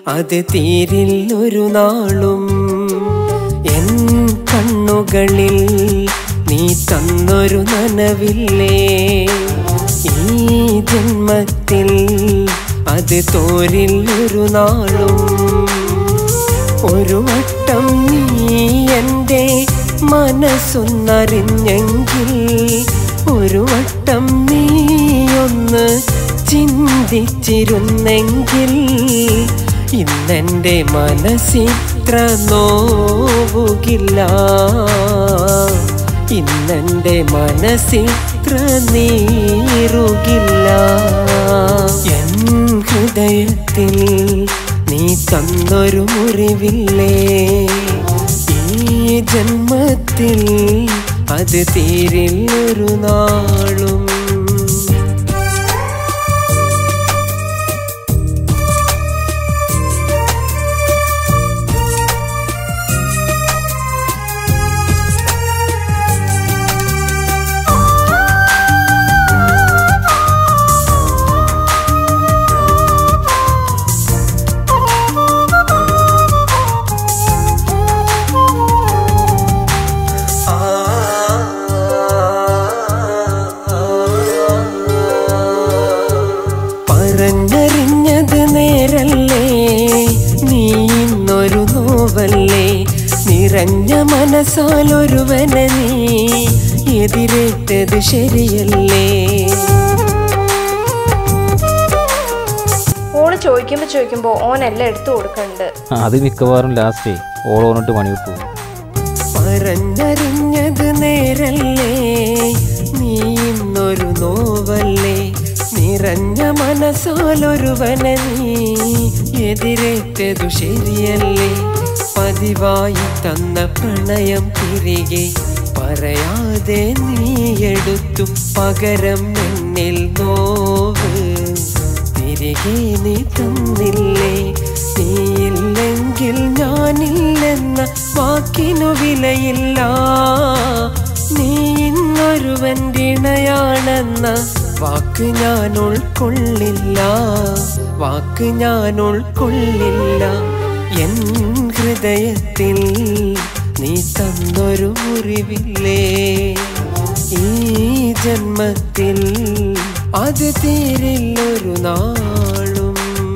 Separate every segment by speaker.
Speaker 1: അത് തീരിൽ ഒരു നാളും എൻ കണ്ണുകളിൽ നീ തന്നൊരു നനവില്ലേ ഈ ജന്മത്തിൽ അത് തോരിൽ ഒരു നാളും ഒരു വട്ടം നീ എൻ്റെ മനസ്സൊന്നറിഞ്ഞെങ്കിൽ ഒരു വട്ടം നീ ഒന്ന് ചിന്തിച്ചിരുന്നെങ്കിൽ ഇന്നെൻ്റെ മനസ്സിത്ര നോവുകില്ല ഇന്നെൻ്റെ മനസ്സിത്ര നീറുകില്ല എൻ ഹൃദയത്തിൽ നീ തന്നൊരു മുറിവില്ലേ ഈ ജന്മത്തിൽ അത് തീരിൽ ഒരു നാളും പറഞ്ഞറിഞ്ഞത് നേരല്ലേ നീ ഇന്നൊരു നോവല്ലേ നിറഞ്ഞ മനസ്സാലൊരുവനെ നീ എതിരേറ്റത് ശരിയല്ലേ
Speaker 2: ഓള് ചോദിക്കുമ്പോ ചോദിക്കുമ്പോ ഓനെല്ലാം എടുത്തു കൊടുക്കുന്നുണ്ട്
Speaker 3: അത് മിക്കവാറും ലാസ്റ്റേ ഓളോണിട്ട് പണി വിട്ടു
Speaker 1: പറഞ്ഞറിഞ്ഞത് നേരല്ലേ നീ ഇന്നൊരു നോവല്ലേ നിറഞ്ഞ മനസ്സാലൊരുവനെ നീ എതിരേറ്റതു ശരിയല്ലേ പതിവായി തന്ന പ്രണയം തിരികെ പറയാതെ നീ എടുത്തു പകരം എന്നിൽ നോവ് തിരികെ നീ തന്നില്ലേ നീയില്ലെങ്കിൽ ഞാനില്ലെന്ന വാക്കിനു വിലയില്ല നീ ഇന്നൊരുവൻ്റെ ഇണയാണെന്ന വാക്ക് ഞാൻ ഉൾക്കൊള്ളില്ല വാക്ക് ഞാൻ ഉൾക്കൊള്ളില്ല എൻ ഹൃദയത്തിൽ നീ തന്നൊരു മുറിവില്ലേ ഈ ജന്മത്തിൽ അത് തീരില്ലൊരു നാളും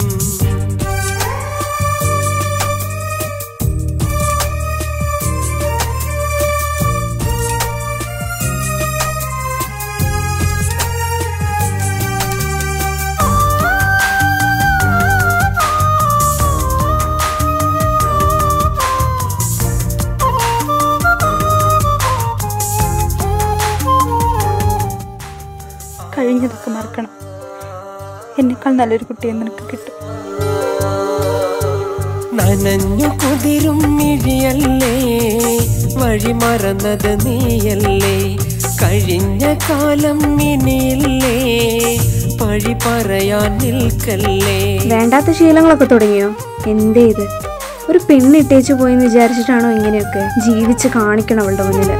Speaker 4: കഴിഞ്ഞതൊക്കെ മറക്കണം എന്നെക്കാൾ നല്ലൊരു കുട്ടിയെ നിനക്ക് കിട്ടും
Speaker 1: നനഞ്ഞു കുതിരും മിഴിയല്ലേ വഴി മറന്നത് നീയല്ലേ കഴിഞ്ഞ കാലം ഇനിയില്ലേ പഴി പറയാൻ നിൽക്കല്ലേ
Speaker 5: വേണ്ടാത്ത ശീലങ്ങളൊക്കെ തുടങ്ങിയോ എന്തേ ഇത് ഒരു പെണ്ണിട്ടേച്ചു പോയെന്ന് വിചാരിച്ചിട്ടാണോ ഇങ്ങനെയൊക്കെ ജീവിച്ച് കാണിക്കണം അവളുടെ മുന്നിൽ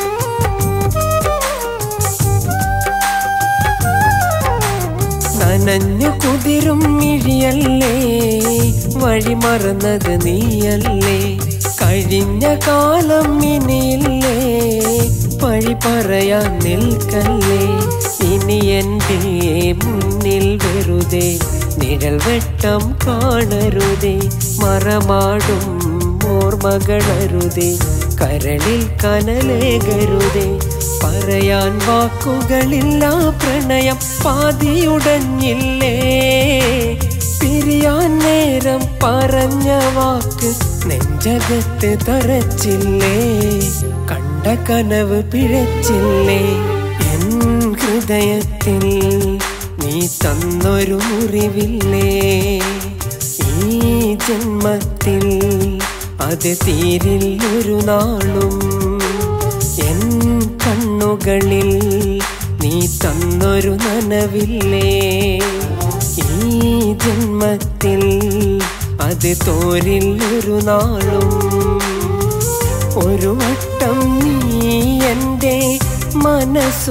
Speaker 1: നനഞ്ഞു കുതിരും മിഴിയല്ലേ വഴി മറന്നത് നീയല്ലേ കഴിഞ്ഞ കാലം ഇനിയില്ലേ പഴി പറയാൻ നിൽക്കല്ലേ ഇനി എൻ്റെ മുന്നിൽ വെറുതെ നിഴൽ വെട്ടം കാണരുതേ മറമാടും ഓർമ്മകളരുതേ കരളിൽ കനലേകരുതേ പറയാൻ വാക്കുകളില്ല പ്രണയം പാതിയുടഞ്ഞില്ലേ പിരിയാൻ നേരം പറഞ്ഞ വാക്ക് നെഞ്ചകത്ത് തറച്ചില്ലേ കണ്ട കനവ് പിഴച്ചില്ലേ എൻ ഹൃദയത്തിൽ നീ തന്നൊരു മുറിവില്ലേ ഈ ജന്മത്തിൽ അത് തീരിൽ ഒരു നാളും എൻ കണ്ണുകളിൽ നീ തന്നൊരു നനവില്ലേ ഈ ജന്മത്തിൽ അത് തോരിൽ ഒരു നാളും ഒരു വട്ടം നീ എൻ്റെ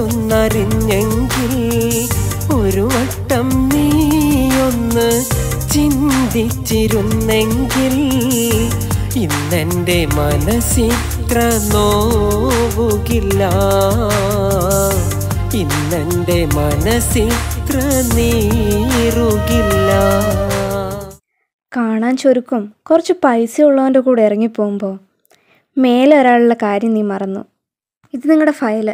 Speaker 1: മനസ്സൊന്നറിഞ്ഞെങ്കിൽ ഒരു വട്ടം നീ ഒന്ന് ചിന്തിച്ചിരുന്നെങ്കിൽ ഇന്നെൻ്റെ മനസ്സിത്ര നോവുകില്ല ഇന്നെൻ്റെ മനസ്സിത്ര നീറുകില്ല
Speaker 5: കാണാൻ ചുരുക്കം കുറച്ച് പൈസ ഉള്ളവൻ്റെ കൂടെ ഇറങ്ങിപ്പോകുമ്പോൾ മേലെ ഒരാളുടെ കാര്യം നീ മറന്നു ഇത് നിങ്ങളുടെ ഫയല്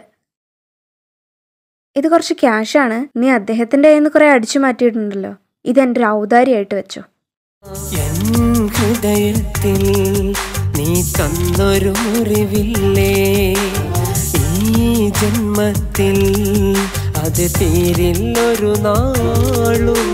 Speaker 5: ഇത് കുറച്ച് ക്യാഷാണ് നീ അദ്ദേഹത്തിൻ്റെ കയ്യിൽ നിന്ന് കുറേ അടിച്ചു മാറ്റിയിട്ടുണ്ടല്ലോ ഇത് എൻ്റെ ഒരു ഔദാര്യമായിട്ട് വെച്ചോ
Speaker 1: എൻ ഹൃദയത്തിൽ നീ തന്നൊരു മുറിവില്ലേ ഈ ജന്മത്തിൽ അത് തീരില്ലൊരു നാളും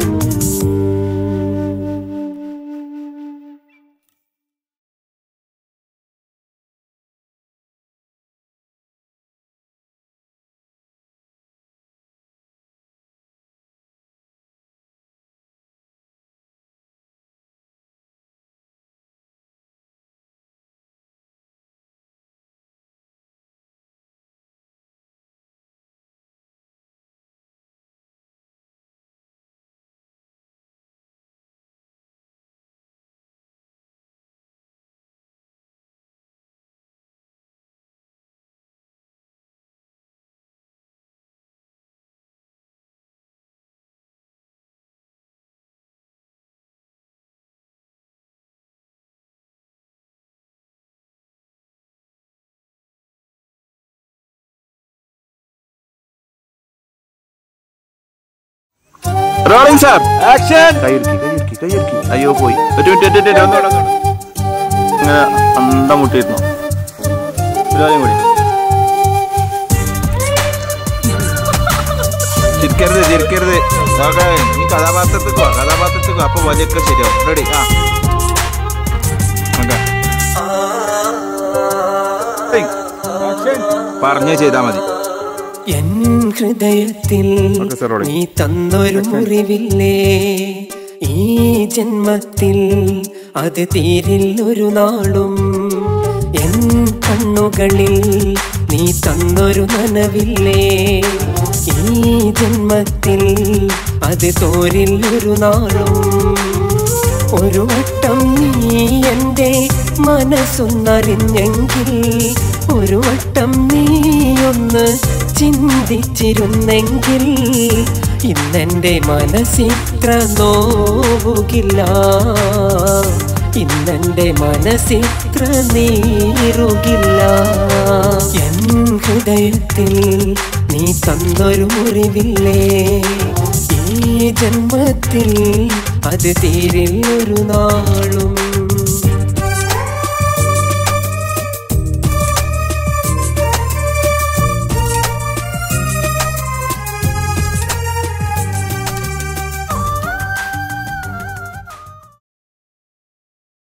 Speaker 6: റോളിംഗ് സാർ ആക്ഷൻ കൈയിറുക്കി കൈയിറുക്കി കൈയിറുക്കി അയ്യോ പോയി ഒരു മിനിറ്റ് ഒരു മിനിറ്റ് ഒന്നുകൂടെ ഒന്നുകൂടെ ഇങ്ങനെ അന്തം മുട്ടിയിരുന്നു ഒരു കാര്യം കൂടി ചിരിക്കരുത് ചിരിക്കരുത് നോക്കെ നീ കഥാപാത്രത്തേക്ക് വാ കഥാപാത്രത്തേക്ക് വാ അപ്പൊ വലിയൊക്കെ ശരിയാവും റെഡി ആ ഓക്കെ പറഞ്ഞു ചെയ്താ മതി
Speaker 1: എൻ ഹൃദയത്തിൽ
Speaker 6: ഓക്കേ, സർ, റോളി.
Speaker 1: നീ തന്നൊരു മുറിവില്ലേ ഈ ജന്മത്തിൽ അത് തീരില്ലൊരു നാളും എൻ കണ്ണുകളിൽ നീ തന്നൊരു നനവില്ലേ ഈ ജന്മത്തിൽ അത് തോരില്ലൊരു നാളും ഒരു വട്ടം നീ എൻ്റെ മനസ്സൊന്നറിഞ്ഞെങ്കിൽ ഒരു വട്ടം നീ ഒന്ന് ചിന്തിച്ചിരുന്നെങ്കിൽ ഇന്നെൻ്റെ മനസ്സിത്ര നോവുകില്ല ഇന്നെൻ്റെ മനസ്സിത്ര നീറുകില്ല എൻ ഹൃദയത്തിൽ നീ തന്നൊരു മുറിവില്ലേ ഈ ജന്മത്തിൽ അത് തീരില്ലൊരു നാളും